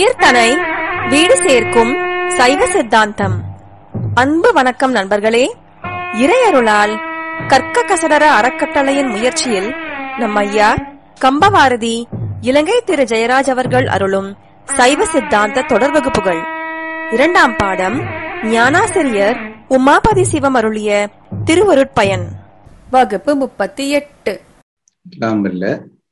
உயிர்தனை வீடு சேர்க்கும் சைவ சித்தாந்தம் அன்பு வணக்கம் நண்பர்களே இறையருளால் கற்க கசடர அறக்கட்டளையின் முயற்சியில் நம் ஐயா கம்பவாரதி இலங்கை திரு ஜெயராஜ் அவர்கள் அருளும் சைவ சித்தாந்த தொடர் வகுப்புகள் இரண்டாம் பாடம் ஞானாசிரியர் உமாபதி சிவம் அருளிய திருவருட்பயன் வகுப்பு முப்பத்தி எட்டு எல்லாம் வல்ல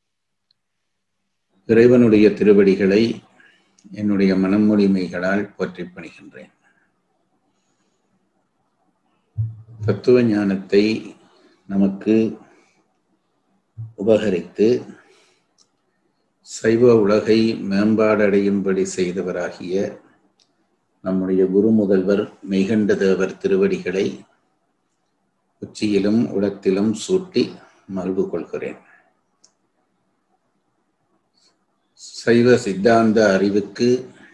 இறைவனுடைய திருவடிகளை என்னுடைய மனமொழிமைகளால் போற்றிப் பணிகின்றேன் தத்துவ ஞானத்தை நமக்கு உபகரித்து சைவ உலகை மேம்பாடடையும்படி செய்தவராகிய நம்முடைய குரு முதல்வர் மெய்கண்ட தேவர் திருவடிகளை உச்சியிலும் உளத்திலும் சூட்டி மகிழ்வு கொள்கிறேன் சைவ சித்தாந்த அறிவுக்கு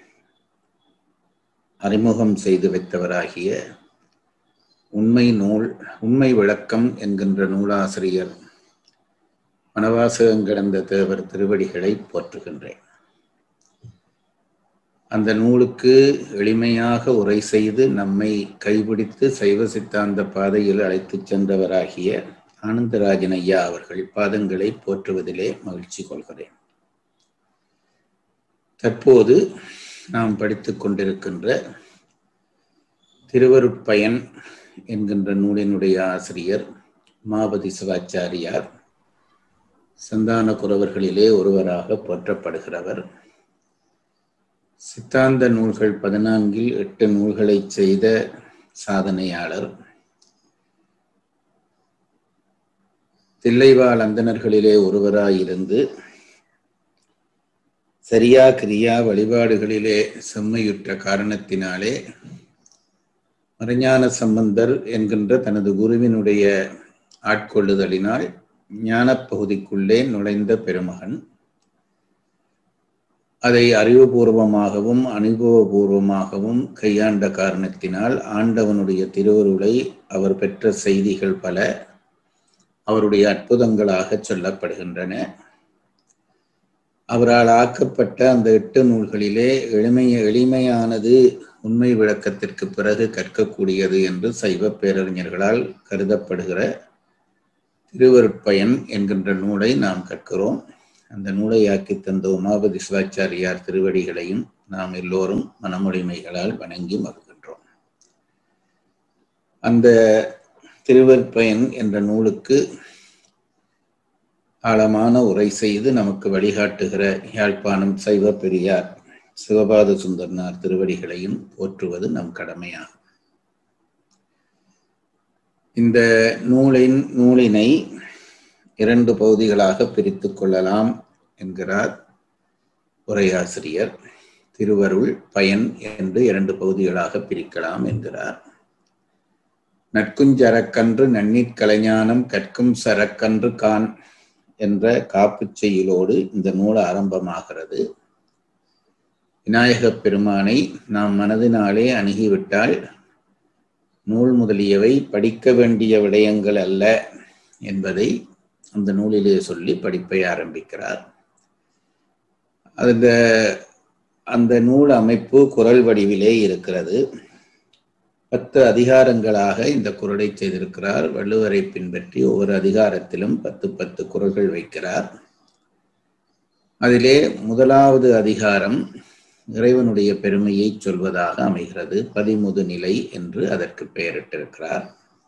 அறிமுகம் செய்து வைத்தவராகிய உண்மை நூல் உண்மை விளக்கம் என்கின்ற நூலாசிரியர் வனவாசகங்கிடந்த தேவர் திருவடிகளை போற்றுகின்றேன் அந்த நூலுக்கு எளிமையாக உரை செய்து நம்மை கைபிடித்து சைவ சித்தாந்த பாதையில் அழைத்துச் சென்றவராகிய ஆனந்தராஜன் ஐயா அவர்கள் பாதங்களை போற்றுவதிலே மகிழ்ச்சி கொள்கிறேன் தற்போது நாம் படித்துக் கொண்டிருக்கின்ற திருவருட்பயன் என்கின்ற நூலினுடைய ஆசிரியர் மாபதி சிவாச்சாரியார் சந்தான குறவர்களிலே ஒருவராக போற்றப்படுகிறவர் சித்தாந்த நூல்கள் பதினான்கில் எட்டு நூல்களை செய்த சாதனையாளர் தில்லைவாழ் அந்தணர்களிலே ஒருவராயிருந்து சரியா கிரியா வழிபாடுகளிலே செம்மையுற்ற காரணத்தினாலே மறைஞான சம்பந்தர் என்கின்ற தனது குருவினுடைய ஆட்கொள்ளுதலினால் ஞானப் பகுதிக்குள்ளே நுழைந்த பெருமகன் அதை அறிவுபூர்வமாகவும் அனுபவபூர்வமாகவும் கையாண்ட காரணத்தினால் ஆண்டவனுடைய திருவருளை அவர் பெற்ற செய்திகள் பல அவருடைய அற்புதங்களாக சொல்லப்படுகின்றன அவரால் ஆக்கப்பட்ட அந்த எட்டு நூல்களிலே எளிமைய எளிமையானது உண்மை விளக்கத்திற்கு பிறகு கற்கக்கூடியது என்று சைவ பேரறிஞர்களால் கருதப்படுகிற திருவருட்பயன் என்கின்ற நூலை நாம் கற்கிறோம் அந்த நூலை ஆக்கி தந்த உமாபதி சிவாச்சாரியார் திருவடிகளையும் நாம் எல்லோரும் மனமொழிமைகளால் வணங்கி மகிழ்கின்றோம் அந்த திருவற்பயன் என்ற நூலுக்கு ஆழமான உரை செய்து நமக்கு வழிகாட்டுகிற யாழ்ப்பாணம் சைவ பெரியார் சிவபாத சுந்தரனார் திருவடிகளையும் போற்றுவது நம் கடமையாகும் இந்த நூலின் நூலினை இரண்டு பகுதிகளாக பிரித்து கொள்ளலாம் என்கிறார் உரையாசிரியர் திருவருள் பயன் என்று இரண்டு பகுதிகளாக பிரிக்கலாம் என்கிறார் நட்குஞ்சரக்கன்று நன்னீர் கலைஞானம் கற்கும் சரக்கன்று கான் என்ற காப்புச் செய்யுளோடு இந்த நூல் ஆரம்பமாகிறது விநாயகப் பெருமானை நாம் மனதினாலே அணுகிவிட்டால் நூல் முதலியவை படிக்க வேண்டிய விடயங்கள் அல்ல என்பதை அந்த நூலிலே சொல்லி படிப்பை ஆரம்பிக்கிறார் அந்த அந்த நூல் அமைப்பு குரல் வடிவிலே இருக்கிறது பத்து அதிகாரங்களாக இந்த குரலை செய்திருக்கிறார் வள்ளுவரை பின்பற்றி ஒவ்வொரு அதிகாரத்திலும் பத்து பத்து குரல்கள் வைக்கிறார் அதிலே முதலாவது அதிகாரம் இறைவனுடைய பெருமையை சொல்வதாக அமைகிறது பதிமுது நிலை என்று அதற்கு பெயரிட்டிருக்கிறார்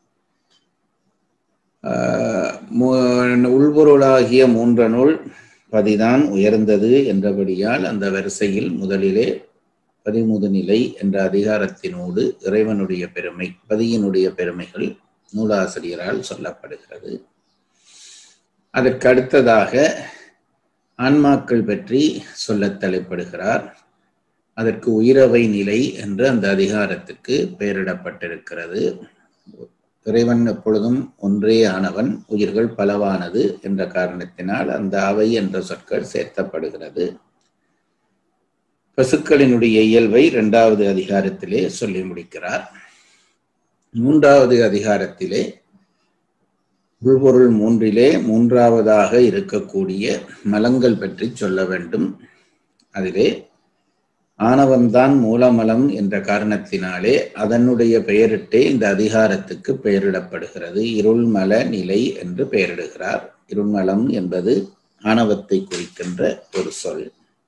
உள்பொருளாகிய மூன்ற நூல் பதிதான் உயர்ந்தது என்றபடியால் அந்த வரிசையில் முதலிலே பதிமுது நிலை என்ற அதிகாரத்தினோடு இறைவனுடைய பெருமை பதியினுடைய பெருமைகள் நூலாசிரியரால் சொல்லப்படுகிறது அதற்கு அடுத்ததாக ஆன்மாக்கள் பற்றி சொல்ல தலைப்படுகிறார் அதற்கு உயிரவை நிலை என்று அந்த அதிகாரத்துக்கு பெயரிடப்பட்டிருக்கிறது இறைவன் எப்பொழுதும் ஒன்றே ஆனவன் உயிர்கள் பலவானது என்ற காரணத்தினால் அந்த அவை என்ற சொற்கள் சேர்த்தப்படுகிறது பசுக்களினுடைய இயல்பை இரண்டாவது அதிகாரத்திலே சொல்லி முடிக்கிறார் மூன்றாவது அதிகாரத்திலே உள்பொருள் மூன்றிலே மூன்றாவதாக இருக்கக்கூடிய மலங்கள் பற்றி சொல்ல வேண்டும் அதிலே ஆணவம்தான் மூலமலம் என்ற காரணத்தினாலே அதனுடைய பெயரிட்டே இந்த அதிகாரத்துக்கு பெயரிடப்படுகிறது இருள்மல நிலை என்று பெயரிடுகிறார் இருள்மலம் என்பது ஆணவத்தை குறிக்கின்ற ஒரு சொல்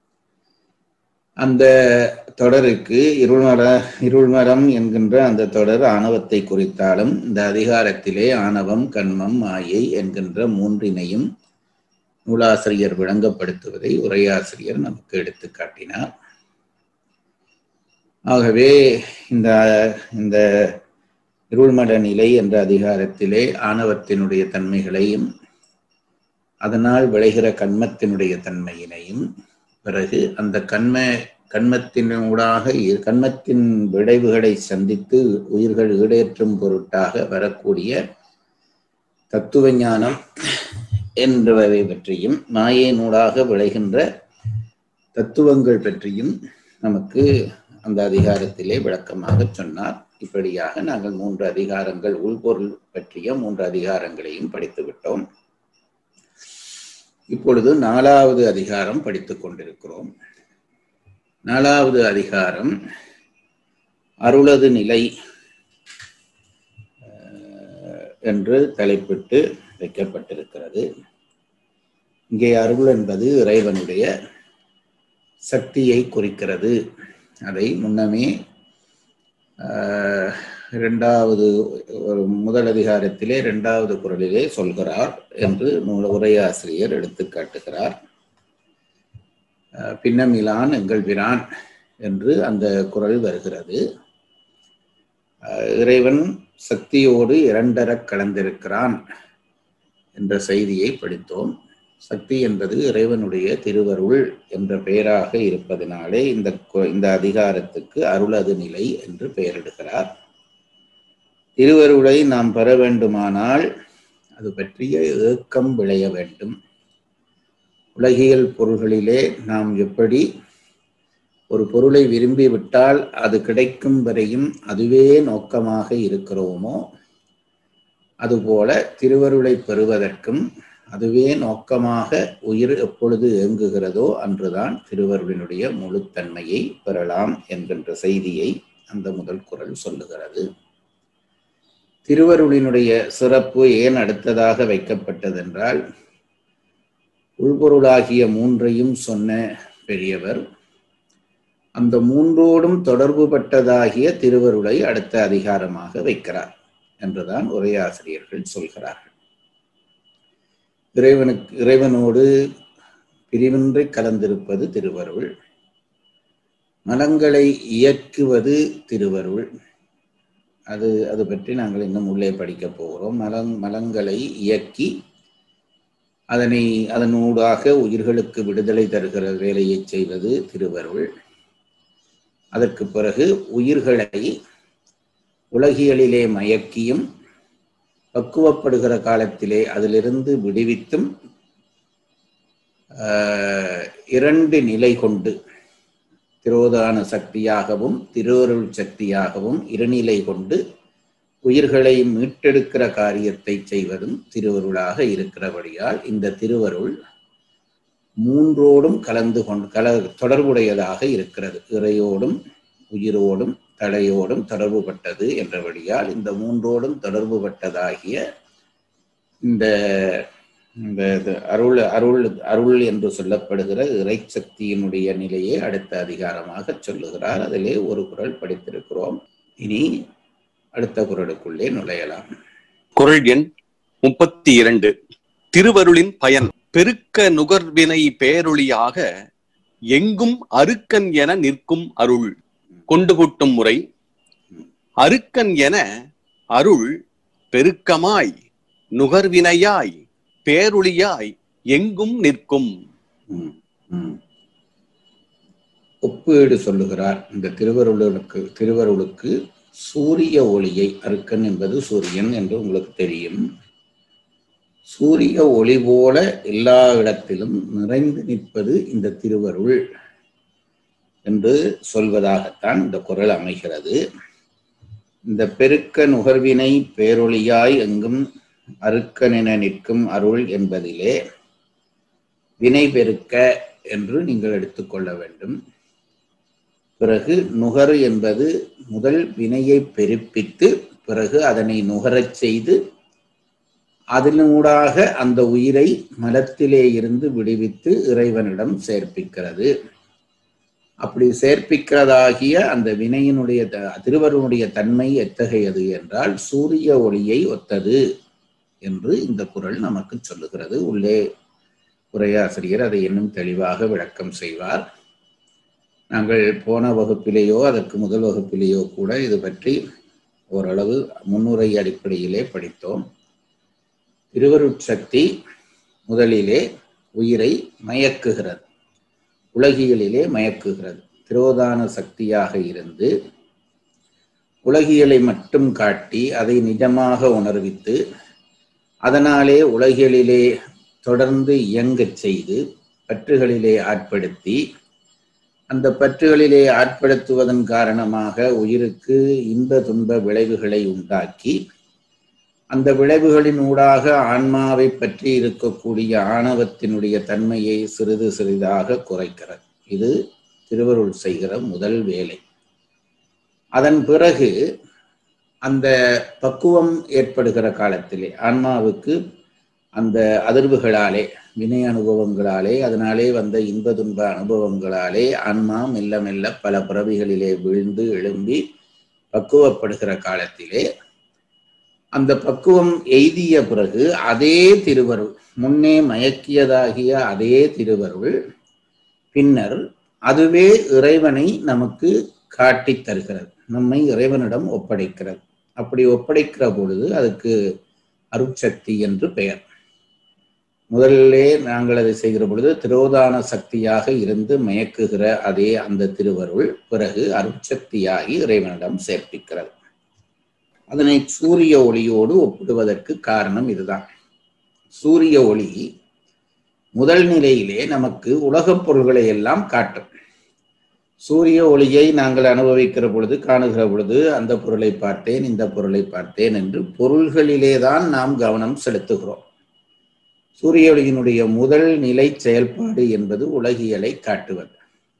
அந்த தொடருக்கு இருள்மர இருள்மரம் என்கின்ற அந்த தொடர் ஆணவத்தை குறித்தாலும் இந்த அதிகாரத்திலே ஆணவம் கண்மம் மாயை என்கின்ற மூன்றினையும் நூலாசிரியர் விளங்கப்படுத்துவதை உரையாசிரியர் நமக்கு எடுத்து காட்டினார் ஆகவே இந்த இந்த இருள்மட நிலை என்ற அதிகாரத்திலே ஆணவத்தினுடைய தன்மைகளையும் அதனால் விளைகிற கண்மத்தினுடைய தன்மையினையும் பிறகு அந்த கண்ம கண்மத்தினூடாக கண்மத்தின் விளைவுகளை சந்தித்து உயிர்கள் ஈடேற்றும் பொருட்டாக வரக்கூடிய தத்துவ ஞானம் என்பவை பற்றியும் மாயினூடாக விளைகின்ற தத்துவங்கள் பற்றியும் நமக்கு அந்த அதிகாரத்திலே விளக்கமாக சொன்னார் இப்படியாக நாங்கள் மூன்று அதிகாரங்கள் உள்பொருள் பற்றிய மூன்று அதிகாரங்களையும் படித்து விட்டோம் இப்பொழுது நாலாவது அதிகாரம் படித்துக் கொண்டிருக்கிறோம் நாலாவது அதிகாரம் அருளது நிலை என்று தலைப்பிட்டு வைக்கப்பட்டிருக்கிறது இங்கே அருள் என்பது இறைவனுடைய சக்தியை குறிக்கிறது அதை முன்னமே இரண்டாவது ஒரு முதல் அதிகாரத்திலே இரண்டாவது குரலிலே சொல்கிறார் என்று நூல் உரையாசிரியர் எடுத்து காட்டுகிறார் பின்னமிலான் எங்கள் பிரான் என்று அந்த குரல் வருகிறது இறைவன் சக்தியோடு இரண்டரக் கலந்திருக்கிறான் என்ற செய்தியை படித்தோம் சக்தி என்பது இறைவனுடைய திருவருள் என்ற பெயராக இருப்பதனாலே இந்த இந்த அதிகாரத்துக்கு அருளது நிலை என்று பெயரிடுகிறார் திருவருளை நாம் பெற வேண்டுமானால் அது பற்றிய ஏக்கம் விளைய வேண்டும் உலகியல் பொருள்களிலே நாம் எப்படி ஒரு பொருளை விரும்பி விட்டால் அது கிடைக்கும் வரையும் அதுவே நோக்கமாக இருக்கிறோமோ அதுபோல திருவருளை பெறுவதற்கும் அதுவே நோக்கமாக உயிர் எப்பொழுது இயங்குகிறதோ அன்றுதான் திருவருளினுடைய முழுத்தன்மையை பெறலாம் என்கின்ற செய்தியை அந்த முதல் குரல் சொல்லுகிறது திருவருளினுடைய சிறப்பு ஏன் அடுத்ததாக வைக்கப்பட்டதென்றால் உள்பொருளாகிய மூன்றையும் சொன்ன பெரியவர் அந்த மூன்றோடும் தொடர்பு பட்டதாகிய திருவருளை அடுத்த அதிகாரமாக வைக்கிறார் என்றுதான் உரையாசிரியர்கள் சொல்கிறார்கள் இறைவனுக்கு இறைவனோடு பிரிவின்றி கலந்திருப்பது திருவருள் மலங்களை இயக்குவது திருவருள் அது அது பற்றி நாங்கள் இன்னும் உள்ளே படிக்க போகிறோம் மலங் மலங்களை இயக்கி அதனை அதனூடாக உயிர்களுக்கு விடுதலை தருகிற வேலையை செய்வது திருவருள் அதற்கு பிறகு உயிர்களை உலகியலிலே மயக்கியும் பக்குவப்படுகிற காலத்திலே அதிலிருந்து விடுவித்தும் இரண்டு நிலை கொண்டு திரோதான சக்தியாகவும் திருவருள் சக்தியாகவும் இருநிலை கொண்டு உயிர்களை மீட்டெடுக்கிற காரியத்தை செய்வதும் திருவருளாக இருக்கிறபடியால் இந்த திருவருள் மூன்றோடும் கலந்து கொண்டு கல தொடர்புடையதாக இருக்கிறது இறையோடும் உயிரோடும் தலையோடும் தொடர்பு பட்டது என்றபடியால் இந்த மூன்றோடும் தொடர்பு பட்டதாகிய இந்த இந்த அருள் அருள் அருள் என்று சொல்லப்படுகிற இறை சக்தியினுடைய நிலையை அடுத்த அதிகாரமாக சொல்லுகிறார் அதிலே ஒரு குரல் படித்திருக்கிறோம் இனி அடுத்த குரலுக்குள்ளே நுழையலாம் குரல் எண் முப்பத்தி இரண்டு திருவருளின் பயன் பெருக்க நுகர்வினை பேரொளியாக எங்கும் அருக்கன் என நிற்கும் அருள் கொண்டு கூட்டும் முறை அருக்கன் என அருள் பெருக்கமாய் நுகர்வினையாய் பேருளியாய் எங்கும் நிற்கும் ஒப்பீடு சொல்லுகிறார் இந்த திருவருளுக்கு திருவருளுக்கு சூரிய ஒளியை அருக்கன் என்பது சூரியன் என்று உங்களுக்கு தெரியும் சூரிய ஒளி போல எல்லா இடத்திலும் நிறைந்து நிற்பது இந்த திருவருள் என்று சொல்வதாகத்தான் இந்த குரல் அமைகிறது இந்த பெருக்க நுகர்வினை பேரொளியாய் எங்கும் அருக்கனென நிற்கும் அருள் என்பதிலே வினை பெருக்க என்று நீங்கள் எடுத்துக்கொள்ள வேண்டும் பிறகு நுகர் என்பது முதல் வினையை பெருப்பித்து பிறகு அதனை நுகரச் செய்து அதனூடாக அந்த உயிரை மலத்திலே இருந்து விடுவித்து இறைவனிடம் சேர்ப்பிக்கிறது அப்படி சேர்ப்பிக்கிறதாகிய அந்த வினையினுடைய த- திருவருளுடைய தன்மை எத்தகையது என்றால் சூரிய ஒளியை ஒத்தது என்று இந்த குறள் நமக்கு சொல்லுகிறது உள்ளே உரையாசிரியர் அதை இன்னும் தெளிவாக விளக்கம் செய்வார் நாங்கள் போன வகுப்பிலேயோ அதற்கு முதல் வகுப்பிலேயோ கூட இது பற்றி ஓரளவு முன்னுரை அடிப்படையிலே படித்தோம் திருவருட்சக்தி முதலிலே உயிரை மயக்குகிறது உலகியலிலே மயக்குகிறது திரோதான சக்தியாக இருந்து உலகியலை மட்டும் காட்டி அதை நிஜமாக உணர்வித்து அதனாலே உலகியலிலே தொடர்ந்து இயங்கச் செய்து பற்றுகளிலே ஆட்படுத்தி அந்த பற்றுகளிலே ஆட்படுத்துவதன் காரணமாக உயிருக்கு இன்ப துன்ப விளைவுகளை உண்டாக்கி அந்த விளைவுகளின் ஊடாக ஆன்மாவை பற்றி இருக்கக்கூடிய ஆணவத்தினுடைய தன்மையை சிறிது சிறிதாக குறைக்கிறது இது திருவருள் செய்கிற முதல் வேலை அதன் பிறகு அந்த பக்குவம் ஏற்படுகிற காலத்திலே ஆன்மாவுக்கு அந்த அதிர்வுகளாலே வினை அனுபவங்களாலே அதனாலே வந்த இன்ப துன்ப அனுபவங்களாலே ஆன்மா மெல்ல மெல்ல பல பிறவிகளிலே விழுந்து எழும்பி பக்குவப்படுகிற காலத்திலே அந்த பக்குவம் எய்திய பிறகு அதே திருவருள் முன்னே மயக்கியதாகிய அதே திருவருள் பின்னர் அதுவே இறைவனை நமக்கு காட்டித் தருகிறது நம்மை இறைவனிடம் ஒப்படைக்கிறது அப்படி ஒப்படைக்கிற பொழுது அதுக்கு அருட்சக்தி என்று பெயர் முதலிலே நாங்கள் அதை செய்கிற பொழுது திரோதான சக்தியாக இருந்து மயக்குகிற அதே அந்த திருவருள் பிறகு அருட்சக்தியாகி இறைவனிடம் சேர்ப்பிக்கிறது அதனை சூரிய ஒளியோடு ஒப்பிடுவதற்கு காரணம் இதுதான் சூரிய ஒளி முதல் நிலையிலே நமக்கு உலகப் பொருள்களை எல்லாம் காட்டும் சூரிய ஒளியை நாங்கள் அனுபவிக்கிற பொழுது காணுகிற பொழுது அந்த பொருளை பார்த்தேன் இந்த பொருளை பார்த்தேன் என்று பொருள்களிலே தான் நாம் கவனம் செலுத்துகிறோம் சூரிய ஒளியினுடைய முதல் நிலை செயல்பாடு என்பது உலகியலை காட்டுவது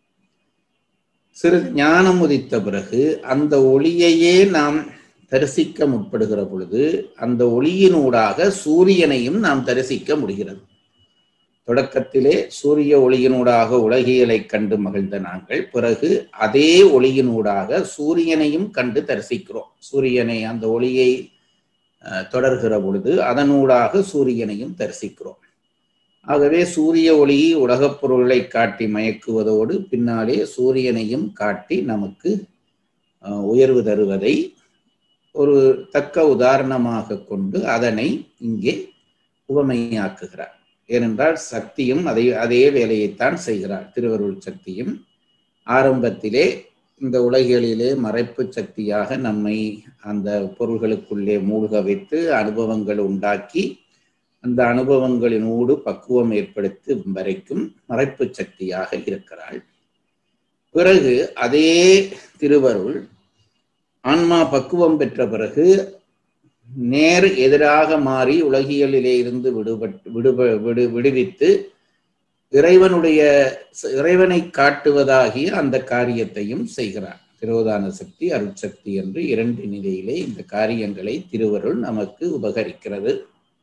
சிறு ஞானம் உதித்த பிறகு அந்த ஒளியையே நாம் தரிசிக்க முற்படுகிற பொழுது அந்த ஒளியினூடாக சூரியனையும் நாம் தரிசிக்க முடிகிறது தொடக்கத்திலே சூரிய ஒளியினூடாக உலகியலை கண்டு மகிழ்ந்த நாங்கள் பிறகு அதே ஒளியினூடாக சூரியனையும் கண்டு தரிசிக்கிறோம் சூரியனை அந்த ஒளியை அஹ், தொடர்கிற பொழுது அதனூடாக சூரியனையும் தரிசிக்கிறோம் ஆகவே சூரிய ஒளி உலகப் பொருள்களை காட்டி மயக்குவதோடு பின்னாலே சூரியனையும் காட்டி நமக்கு அஹ், உயர்வு தருவதை ஒரு தக்க உதாரணமாக கொண்டு அதனை இங்கே உவமையாக்குகிறார் ஏனென்றால் சக்தியும் அதை அதே வேலையைத்தான் செய்கிறார் திருவருள் சக்தியும் ஆரம்பத்திலே இந்த உலகியலிலே மறைப்பு சக்தியாக நம்மை அந்த பொருள்களுக்குள்ளே மூழ்க வைத்து அனுபவங்கள் உண்டாக்கி அந்த அனுபவங்களினூடு பக்குவம் ஏற்படுத்தும் வரைக்கும் மறைப்பு சக்தியாக இருக்கிறாள் பிறகு அதே திருவருள் ஆன்மா பக்குவம் பெற்ற பிறகு நேர் எதிராக மாறி உலகியலிலே இருந்து விடுபட்டு விடுப விடு விடுவித்து இறைவனுடைய இறைவனை காட்டுவதாகிய அந்த காரியத்தையும் செய்கிறார் திரோதான சக்தி அருட்சக்தி என்று இரண்டு நிலையிலே இந்த காரியங்களை திருவருள் நமக்கு உபகரிக்கிறது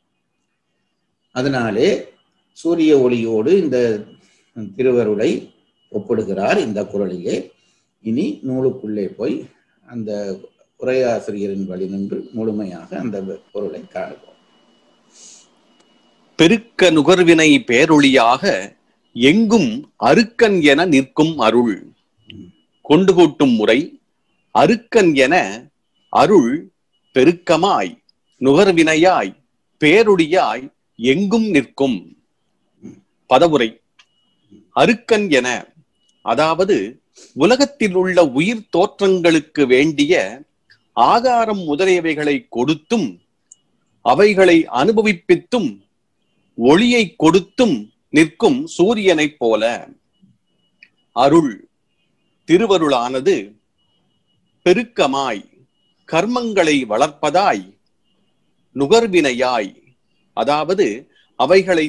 அதனாலே சூரிய ஒளியோடு இந்த திருவருளை ஒப்பிடுகிறார் இந்த குரலிலே இனி நூலுக்குள்ளே போய் அந்த உரையாசிரியரின் வழி நின்று முழுமையாக அந்த பொருளை காணுவோம் பெருக்க நுகர்வினை பேரொளியாக எங்கும் அருக்கன் என நிற்கும் அருள் கொண்டு கூட்டும் முறை அருக்கன் என அருள் பெருக்கமாய் நுகர்வினையாய் பேரொளியாய் எங்கும் நிற்கும் பதவுரை அருக்கன் என அதாவது உலகத்தில் உள்ள உயிர் தோற்றங்களுக்கு வேண்டிய ஆகாரம் முதலியவைகளை கொடுத்தும் அவைகளை அனுபவிப்பித்தும் ஒளியை கொடுத்தும் நிற்கும் சூரியனைப் போல அருள் திருவருளானது பெருக்கமாய் கர்மங்களை வளர்ப்பதாய் நுகர்வினையாய் அதாவது அவைகளை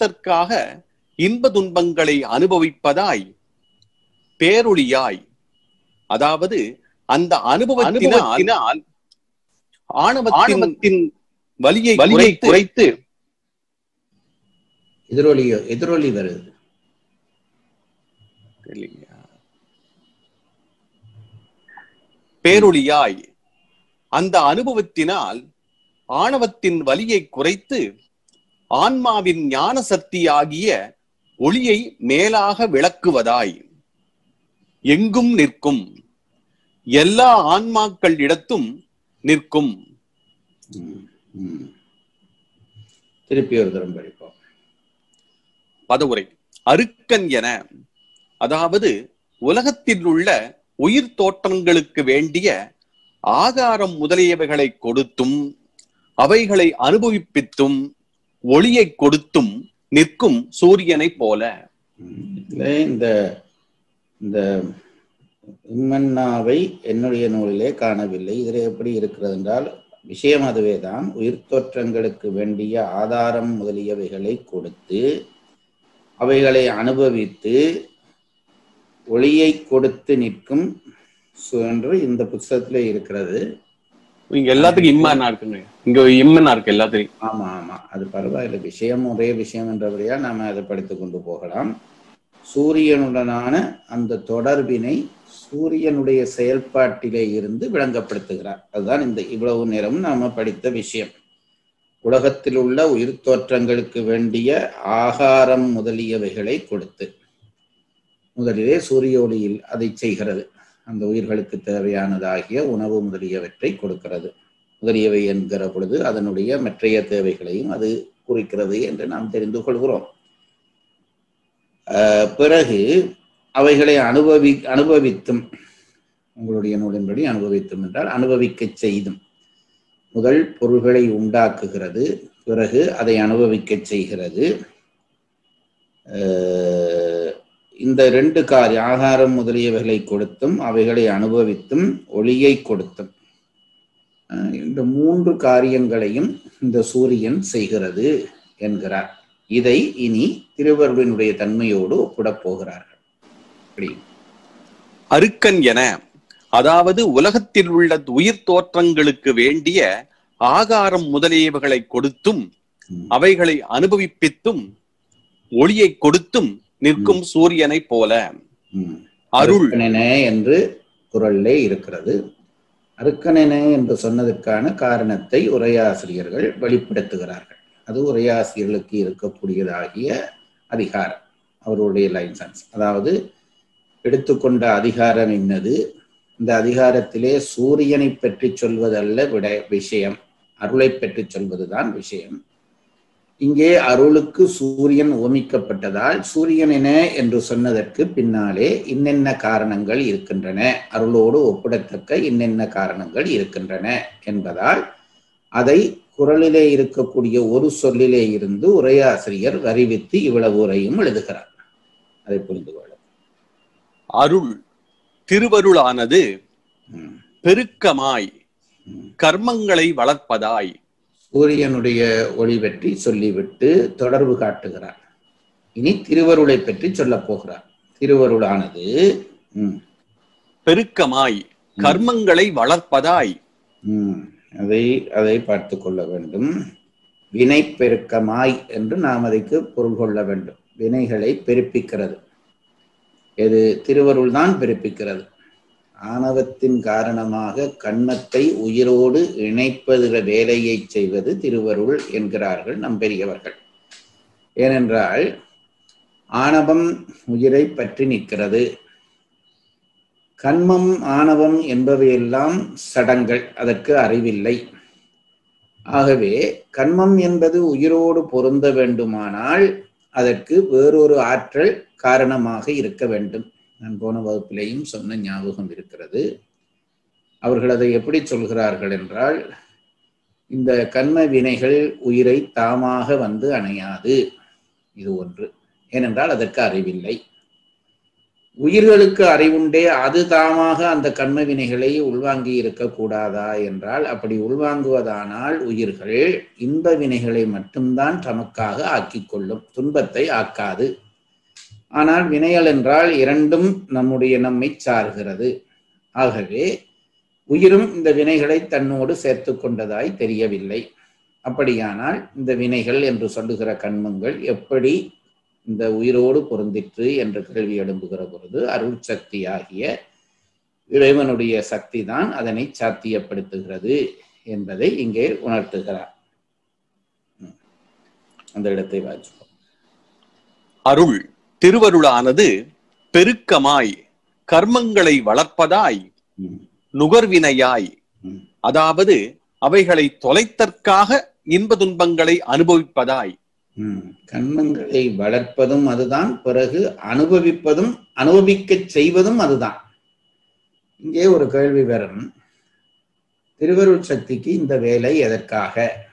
தொலைத்தற்காக இன்ப துன்பங்களை அனுபவிப்பதாய் பேரொளியாய் அதாவது அந்த அனுபவத்தினால் ஆணவத்தின் வலியை வலியை குறைத்து எதிரொலி எதிரொலி வருது பேரொளியாய் அந்த அனுபவத்தினால் ஆணவத்தின் வலியை குறைத்து ஆன்மாவின் ஞான சக்தியாகிய ஒளியை மேலாக விளக்குவதாய் எங்கும் நிற்கும் எல்லா ஆன்மாக்கள் இடத்தும் நிற்கும் ம், ம். திருப்பி ஒரு தரம் படிப்போம் பதவுரை அருக்கன் என அதாவது உலகத்தில் உள்ள உயிர் தோற்றங்களுக்கு வேண்டிய ஆகாரம் முதலியவைகளை கொடுத்தும் அவைகளை அனுபவிப்பித்தும் ஒளியை கொடுத்தும் நிற்கும் சூரியனைப் போல ம். இதுல இந்த இந்த இம்மன்னாவை என்னுடைய நூலிலே காணவில்லை இதில் எப்படி இருக்கிறது என்றால் விஷயம் அதுவே தான் உயிர் தோற்றங்களுக்கு வேண்டிய ஆதாரம் முதலியவைகளை கொடுத்து அவைகளை அனுபவித்து ஒளியை கொடுத்து நிற்கும் சு- என்று இந்த புத்தகத்திலே இருக்கிறது இங்க எல்லாத்துக்கும் இம்மனா இருக்குங்க இங்க இம்மனா இருக்கு எல்லாத்துக்கும் ஆமா ஆமா அது பரவாயில்லை விஷயம் ஒரே விஷயம் என்றபடியா நாம அதை படித்துக் கொண்டு போகலாம் சூரியனுடனான அந்த தொடர்பினை சூரியனுடைய செயல்பாட்டிலே இருந்து விளங்கப்படுத்துகிறார் அதுதான் இந்த இவ்வளவு நேரம் நாம படித்த விஷயம் உலகத்தில் உள்ள உயிர் தோற்றங்களுக்கு வேண்டிய ஆகாரம் முதலியவைகளை கொடுத்து முதலிலே சூரிய ஒளியில் அதை செய்கிறது அந்த உயிர்களுக்கு தேவையானதாகிய உணவு முதலியவற்றை கொடுக்கிறது முதலியவை என்கிற பொழுது அதனுடைய மற்றைய தேவைகளையும் அது குறிக்கிறது என்று நாம் தெரிந்து கொள்கிறோம் ஆஹ் பிறகு அவைகளை அனுபவி அனுபவித்தும் உங்களுடைய நூலின்படி அனுபவித்தும் என்றால் அனுபவிக்க செய்தும் முதல் பொருள்களை உண்டாக்குகிறது பிறகு அதை அனுபவிக்க செய்கிறது ஆஹ் இந்த ரெண்டு காரிய ஆகாரம் முதலியவைகளை கொடுத்தும் அவைகளை அனுபவித்தும் ஒளியை கொடுத்தும் அஹ் இந்த மூன்று காரியங்களையும் இந்த சூரியன் செய்கிறது என்கிறார் இதை இனி திருவருளினுடைய தன்மையோடு ஒப்பிடப் போகிறார்கள் அப்படி அருக்கன் என அதாவது உலகத்தில் உள்ள உயிர் தோற்றங்களுக்கு வேண்டிய ஆகாரம் முதலியவைகளை கொடுத்தும் ம். அவைகளை அனுபவிப்பித்தும் ஒளியை கொடுத்தும் நிற்கும் சூரியனைப் போல ம். அருள் அருக்கனென என்று குரல்லே இருக்கிறது அருக்கனென என்று சொன்னதற்கான காரணத்தை உரையாசிரியர்கள் வெளிப்படுத்துகிறார்கள் அது உரையாசிரியர்களுக்கு இருக்கக்கூடியதாகிய அதிகாரம் அவருடைய லைசன்ஸ் அதாவது எடுத்துக்கொண்ட அதிகாரம் என்னது இந்த அதிகாரத்திலே சூரியனை பற்றி சொல்வதல்ல விட விஷயம் அருளை பற்றி சொல்வதுதான் விஷயம் இங்கே அருளுக்கு சூரியன் ஓமிக்கப்பட்டதால் சூரியன் என என்று சொன்னதற்கு பின்னாலே இன்னென்ன காரணங்கள் இருக்கின்றன அருளோடு ஒப்பிடத்தக்க இன்னென்ன காரணங்கள் இருக்கின்றன என்பதால் அதை குரலிலே இருக்கக்கூடிய ஒரு சொல்லிலே இருந்து உரையாசிரியர் அறிவித்து இவ்வளவு உரையும் எழுதுகிறார் அதை புரிந்து கொள்ள அருள் திருவருளானது ம். பெருக்கமாய் ம். கர்மங்களை வளர்ப்பதாய் சூரியனுடைய ஒளி பற்றி சொல்லிவிட்டு தொடர்பு காட்டுகிறார் இனி திருவருளை பற்றி சொல்லப் போகிறார் திருவருளானது ம், பெருக்கமாய் கர்மங்களை வளர்ப்பதாய் ம், அதை அதை பார்த்து கொள்ள வேண்டும் வினை பெருக்கமாய் என்று நாம் அதற்கு பொருள் கொள்ள வேண்டும் வினைகளை பெருப்பிக்கிறது எது திருவருள் தான் பெருப்பிக்கிறது ஆணவத்தின் காரணமாக கண்மத்தை உயிரோடு இணைப்பதுற வேலையை செய்வது திருவருள் என்கிறார்கள் நம் பெரியவர்கள் ஏனென்றால் ஆணவம் உயிரை பற்றி நிற்கிறது கண்மம் ஆணவம் என்பவையெல்லாம் சடங்கள் அதற்கு அறிவில்லை ஆகவே கண்மம் என்பது உயிரோடு பொருந்த வேண்டுமானால் அதற்கு வேறொரு ஆற்றல் காரணமாக இருக்க வேண்டும் நான் போன வகுப்பிலேயும் சொன்ன ஞாபகம் இருக்கிறது அவர்கள் அதை எப்படி சொல்கிறார்கள் என்றால் இந்த கண்ம வினைகள் உயிரை தாமாக வந்து அணையாது இது ஒன்று ஏனென்றால் அதற்கு அறிவில்லை உயிர்களுக்கு அறிவுண்டே அது தாமாக அந்த கண்ம வினைகளை உள்வாங்கி இருக்கக்கூடாதா என்றால் அப்படி உள்வாங்குவதானால் உயிர்கள் இன்ப வினைகளை மட்டும்தான் தமக்காக ஆக்கிக் கொள்ளும் துன்பத்தை ஆக்காது ஆனால் வினைகள் என்றால் இரண்டும் நம்முடைய நம்மை சார்கிறது ஆகவே உயிரும் இந்த வினைகளை தன்னோடு சேர்த்து கொண்டதாய் தெரியவில்லை அப்படியானால் இந்த வினைகள் என்று சொல்லுகிற கண்மங்கள் எப்படி இந்த உயிரோடு பொருந்திற்று என்ற கேள்வி எழும்புகிற பொழுது அருள் சக்தியாகிய இறைவனுடைய சக்தி தான் அதனை சாத்தியப்படுத்துகிறது என்பதை இங்கே உணர்த்துகிறார் ம். அந்த இடத்தை வாசிப்போம் அருள் திருவருளானது பெருக்கமாய் கர்மங்களை வளர்ப்பதாய் ம். நுகர்வினையாய் ம். அதாவது அவைகளை தொலைத்தற்காக இன்ப துன்பங்களை அனுபவிப்பதாய் ம். கண்மங்களை வளர்ப்பதும் அதுதான் பிறகு அனுபவிப்பதும் அனுபவிக்கச் செய்வதும் அதுதான் இங்கே ஒரு கேள்வி வரும் திருவருள் சக்திக்கு இந்த வேலை எதற்காக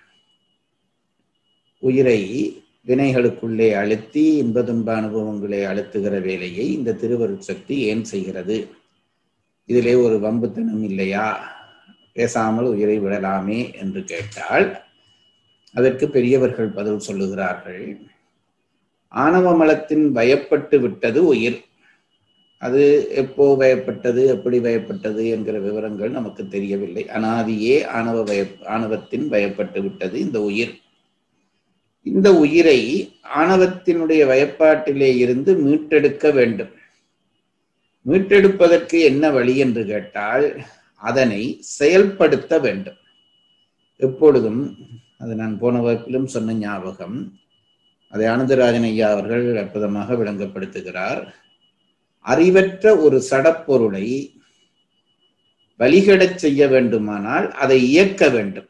உயிரை வினைகளுக்குள்ளே அழுத்தி இன்ப துன்ப அனுபவங்களை அழுத்துகிற வேலையை இந்த திருவருள் சக்தி ஏன் செய்கிறது இதிலே ஒரு வம்புத்தனம் இல்லையா பேசாமல் உயிரை விடலாமே என்று கேட்டால் அதற்கு பெரியவர்கள் பதில் சொல்லுகிறார்கள் ஆணவ மலத்தின் பயப்பட்டு விட்டது உயிர் அது எப்போ பயப்பட்டது எப்படி பயப்பட்டது என்கிற விவரங்கள் நமக்கு தெரியவில்லை அனாதியே ஆணவ பய ஆணவத்தின் பயப்பட்டு விட்டது இந்த உயிர் இந்த உயிரை ஆணவத்தினுடைய வயப்பாட்டிலே இருந்து மீட்டெடுக்க வேண்டும் மீட்டெடுப்பதற்கு என்ன வழி என்று கேட்டால் அதனை செயல்படுத்த வேண்டும் எப்பொழுதும் அது நான் போன வகுப்பிலும் சொன்ன ஞாபகம் அதை ஆனந்தராஜன் ஐயா அவர்கள் அற்புதமாக விளங்கப்படுத்துகிறார் அறிவற்ற ஒரு சடப்பொருளை வழிகடச் செய்ய வேண்டுமானால் அதை இயக்க வேண்டும்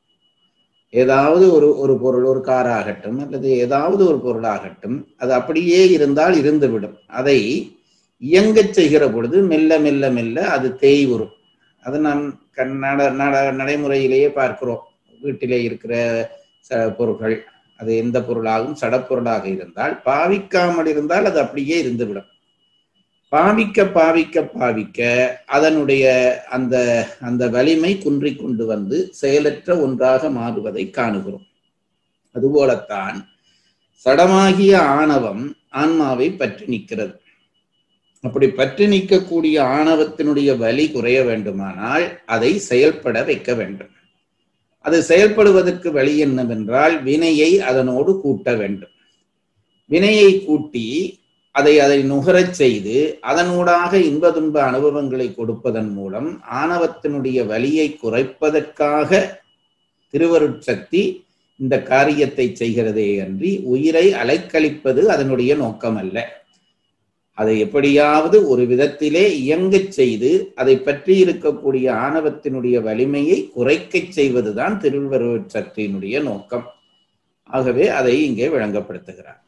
ஏதாவது ஒரு ஒரு பொருள் ஒரு காராகட்டும் அல்லது ஏதாவது ஒரு பொருளாகட்டும் அது அப்படியே இருந்தால் இருந்துவிடும் அதை இயங்கச் செய்கிற பொழுது மெல்ல மெல்ல மெல்ல அது தேய்வுறும் அது நாம் கண் நட நட நடைமுறையிலேயே பார்க்கிறோம் வீட்டிலே இருக்கிற ச- பொருட்கள் அது எந்த பொருளாகவும் சடப்பொருளாக இருந்தால் பாவிக்காமல் இருந்தால் அது அப்படியே இருந்துவிடும் பாவிக்க பாவிக்க பாவிக்க அதனுடைய அந்த அந்த வலிமை குன்றிக் கொண்டு வந்து செயலற்ற ஒன்றாக மாறுவதை காணுகிறோம் அதுபோலத்தான் சடமாகிய ஆணவம் ஆன்மாவை பற்றி நிற்கிறது அப்படி பற்றி நிற்கக்கூடிய ஆணவத்தினுடைய வலி குறைய வேண்டுமானால் அதை செயல்பட வைக்க வேண்டும் அது செயல்படுவதற்கு வழி என்னவென்றால் வினையை அதனோடு கூட்ட வேண்டும் வினையை கூட்டி அதை அதை நுகரச் செய்து அதனூடாக இன்ப துன்ப அனுபவங்களை கொடுப்பதன் மூலம் ஆணவத்தினுடைய வலியை குறைப்பதற்காக திருவருட்சக்தி இந்த காரியத்தை செய்கிறதே அன்றி உயிரை அலைக்கழிப்பது அதனுடைய நோக்கம் அல்ல அதை எப்படியாவது ஒரு விதத்திலே இயங்கச் செய்து அதை பற்றி இருக்கக்கூடிய ஆணவத்தினுடைய வலிமையை குறைக்கச் செய்வதுதான் திருவருட் சக்தியினுடைய நோக்கம் ஆகவே அதை இங்கே விளங்கப்படுத்துகிறார்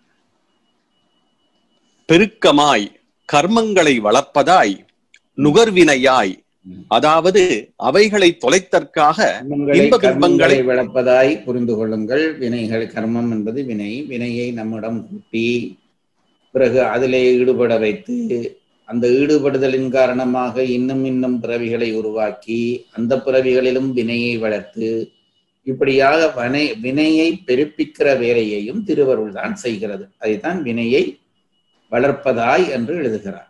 பெருக்கமாய் கர்மங்களை வளர்ப்பதாய் நுகர்வினையாய் அதாவது அவைகளை தொலைத்தற்காக கர்மங்களை இன்ப துன்பங்களை- கர்மங்களை வளர்ப்பதாய் புரிந்து கொள்ளுங்கள் வினைகள் கர்மம் என்பது வினை வினையை நம்மிடம் கூட்டி பிறகு அதிலே ஈடுபட வைத்து அந்த ஈடுபடுதலின் காரணமாக இன்னும் இன்னும் பிறவிகளை உருவாக்கி அந்த பிறவிகளிலும் வினையை வளர்த்து இப்படியாக வனை வினையை பெருப்பிக்கிற வேலையையும் திருவருள் தான் செய்கிறது அதைத்தான் வினையை வளர்ப்பதாய் என்று எழுதுகிறார்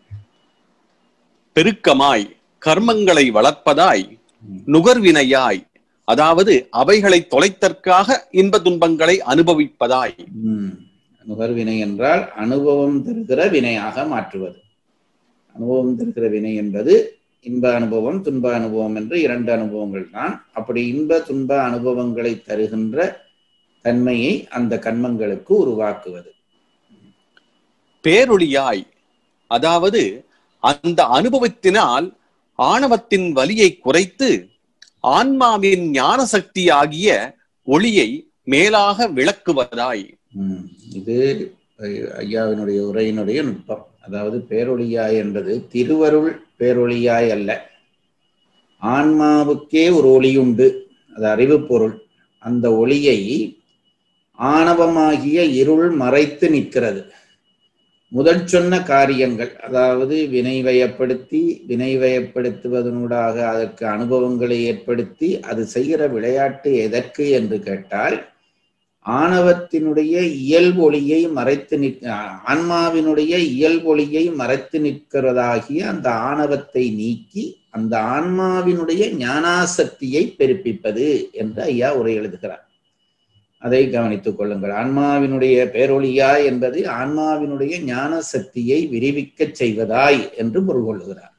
பெருக்கமாய் கர்மங்களை வளர்ப்பதாய் நுகர்வினையாய் அதாவது அவைகளை தொலைத்தற்காக இன்ப துன்பங்களை அனுபவிப்பதாய் உம் நுகர்வினை என்றால் அனுபவம் தருகிற வினையாக மாற்றுவது அனுபவம் தருகிற வினை என்பது இன்ப அனுபவம் துன்ப அனுபவம் என்று இரண்டு அனுபவங்கள் தான் அப்படி இன்ப துன்ப அனுபவங்களை தருகின்ற தன்மையை அந்த கண்மங்களுக்கு உருவாக்குவது பேரொளியாய் அதாவது அந்த அனுபவத்தினால் ஆணவத்தின் வலியை குறைத்து ஆன்மாவின் ஞான சக்தி ஆகிய ஒளியை மேலாக விளக்குவதாய் உம் இது ஐ- ஐயாவினுடைய உரையினுடைய நுட்பம் அதாவது பேரொளியாய் என்பது திருவருள் பேரொளியாய் அல்ல ஆன்மாவுக்கே ஒரு ஒளி உண்டு அது அறிவு பொருள் அந்த ஒளியை ஆணவமாகிய இருள் மறைத்து நிற்கிறது முதல் சொன்ன காரியங்கள் அதாவது வினை வயப்படுத்தி வினை வயப்படுத்துவதனூடாக அதற்கு அனுபவங்களை ஏற்படுத்தி அது செய்கிற விளையாட்டு எதற்கு என்று கேட்டால் ஆணவத்தினுடைய இயல்பொளியை மறைத்து நிற்க ஆன்மாவினுடைய இயல்பொளியை மறைத்து நிற்கிறதாகிய அந்த ஆணவத்தை நீக்கி அந்த ஆன்மாவினுடைய ஞானாசக்தியை பெருப்பிப்பது என்று ஐயா உரை எழுதுகிறார் அதை கவனித்துக் கொள்ளுங்கள் ஆன்மாவினுடைய பேரொளியா என்பது ஆன்மாவினுடைய ஞான சக்தியை விரிவிக்கச் செய்வதாய் என்று பொருள் கொள்ளுகிறார்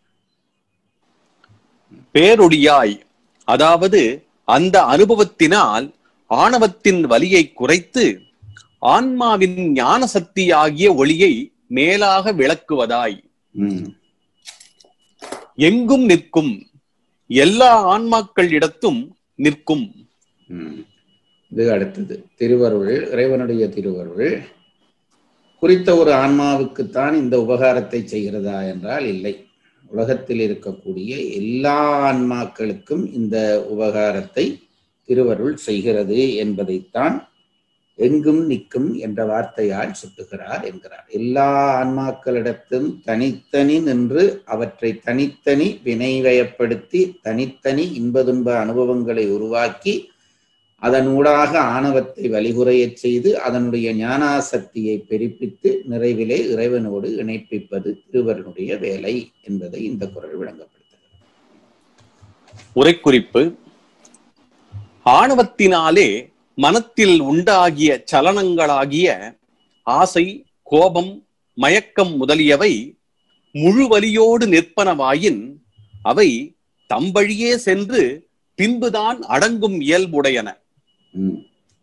பேரொடியாய் அதாவது அந்த அனுபவத்தினால் ஆணவத்தின் வலியை குறைத்து ஆன்மாவின் ஞான சக்தியாகிய ஒளியை மேலாக விளக்குவதாய் ம், எங்கும் நிற்கும் எல்லா ஆன்மாக்கள் இடத்தும் நிற்கும் ம். இது அடுத்தது திருவருள் இறைவனுடைய திருவருள் குறித்த ஒரு ஆன்மாவுக்குத்தான் இந்த உபகாரத்தை செய்கிறதா என்றால் இல்லை உலகத்தில் இருக்கக்கூடிய எல்லா ஆன்மாக்களுக்கும் இந்த உபகாரத்தை திருவருள் செய்கிறது என்பதைத்தான் எங்கும் நிற்கும் என்ற வார்த்தையால் சுட்டுகிறார் என்கிறார் எல்லா ஆன்மாக்களிடத்தும் தனித்தனி நின்று அவற்றை தனித்தனி வினைவயப்படுத்தி தனித்தனி இன்பதுன்ப அனுபவங்களை உருவாக்கி அதனூடாக ஆணவத்தை வலிகுறையச் செய்து அதனுடைய ஞானாசக்தியை பெருப்பித்து நிறைவிலே இறைவனோடு இணைப்பிப்பது திருவருடைய வேலை என்பதை இந்த குரல் விளங்கப்படுத்துகிறது உரைக்குறிப்பு ஆணவத்தினாலே மனத்தில் உண்டாகிய சலனங்களாகிய ஆசை கோபம் மயக்கம் முதலியவை முழுவலியோடு நிற்பனவாயின் அவை தம்பழியே சென்று பின்புதான் அடங்கும் இயல்புடையன ம்.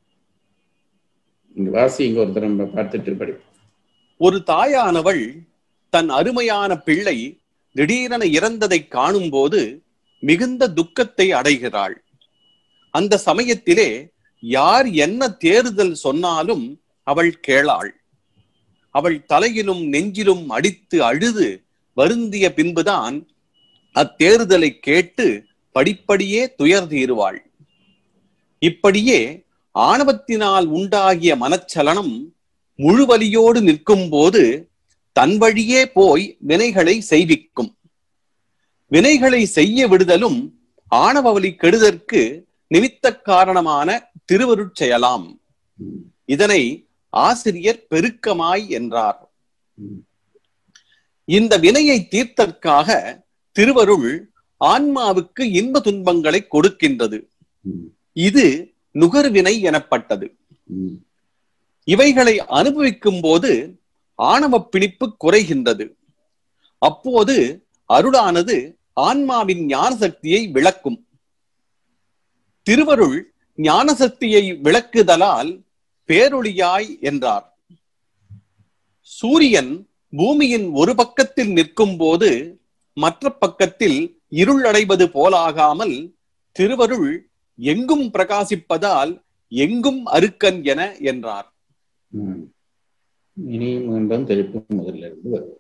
இங்க வாசி இங்க ஒருத்தர் நம்ம பார்த்துட்டு படிப்போம் ஒரு தாயானவள் தன் அருமையான பிள்ளை திடீரென இறந்ததை காணும்போது மிகுந்த துக்கத்தை அடைகிறாள் அந்த சமயத்திலே யார் என்ன தேறுதல் சொன்னாலும் அவள் கேளாள் அவள் தலையிலும் நெஞ்சிலும் அடித்து அழுது வருந்திய பின்புதான் அத்தேறுதலை கேட்டு படிப்படியே துயர் தீருவாள் இப்படியே ஆணவத்தினால் உண்டாகிய மனச்சலனம் முழுவலியோடு நிற்கும் போது தன் வழியே போய் வினைகளை செய்விக்கும் வினைகளை செய்ய விடுதலும் ஆணவவலி கெடுதற்கு நிமித்த காரணமான திருவருட்செயலாம் ம். இதனை ஆசிரியர் பெருக்கமாய் என்றார் ம். இந்த வினையை தீர்த்தற்காக திருவருள் ஆன்மாவுக்கு இன்ப துன்பங்களை கொடுக்கின்றது ம். இது நுகர்வினை எனப்பட்டது ம். இவைகளை அனுபவிக்கும் போது ஆணவ பிணிப்பு குறைகின்றது அப்போது அருளானது ஆன்மாவின் ஞான சக்தியை விளக்கும் திருவருள் ஞான சக்தியை விளக்குதலால் பேரொளியாய் என்றார் சூரியன் பூமியின் ஒரு பக்கத்தில் நிற்கும் போது மற்ற பக்கத்தில் இருள் அடைவது போலாகாமல் திருவருள் எங்கும் பிரகாசிப்பதால் எங்கும் அருக்கன் என என்றார் ம். இனி மீண்டும் திருப்பி முதல்ல இருந்து வருவோம்